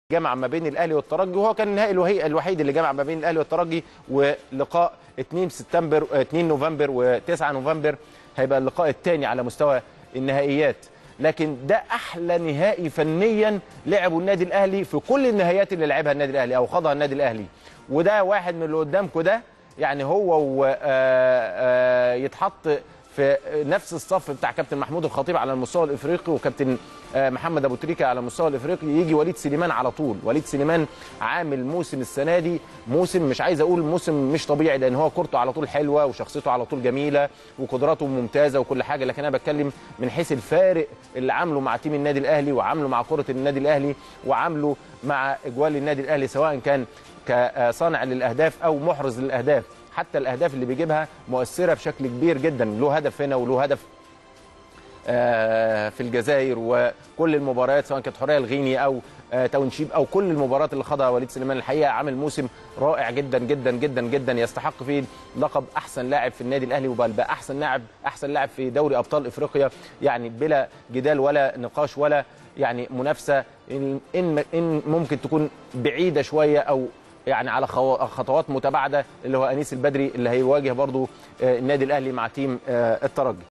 جمع ما بين الاهلي والترجي وهو كان النهائي الوهي- الوحيد اللي جمع ما بين الاهلي والترجي ولقاء 2 سبتمبر آه، 2 نوفمبر و9 نوفمبر هيبقى اللقاء الثاني على مستوى النهائيات لكن ده احلى نهائي فنيا لعبه النادي الاهلي في كل النهائيات اللي لعبها النادي الاهلي او خاضها النادي الاهلي وده واحد من اللي قدامكم ده يعني هو و- آه، آه، يتحط في نفس الصف بتاع كابتن محمود الخطيب على المستوى الافريقي وكابتن آه، محمد ابو تريكه على المستوى الافريقي يجي وليد سليمان على طول وليد سليمان عامل موسم السنه دي موسم مش عايز اقول موسم مش طبيعي لان هو كورته على طول حلوه وشخصيته على طول جميله وقدراته ممتازه وكل حاجه لكن انا بتكلم من حيث الفارق اللي عامله مع تيم النادي الاهلي وعامله مع كره النادي الاهلي وعامله مع اجوال النادي الاهلي سواء كان كصانع للاهداف او محرز للاهداف حتى الاهداف اللي بيجيبها مؤثره بشكل كبير جدا له هدف هنا وله هدف آه، في الجزائر وكل المباريات سواء كانت حوريه الغيني او آه، تاونشيب او كل المباريات اللي خاضها وليد سليمان الحقيقه عامل موسم رائع جدا جدا جدا جدا يستحق فيه لقب احسن لاعب في النادي الاهلي وبل بقى احسن لاعب احسن لاعب في دوري ابطال افريقيا يعني بلا جدال ولا نقاش ولا يعني منافسه ان ان إن ممكن تكون بعيده شويه او يعني على خو- خطوات متباعده اللي هو انيس البدري اللي هيواجه برضو آه، النادي الاهلي مع تيم آه، الترجي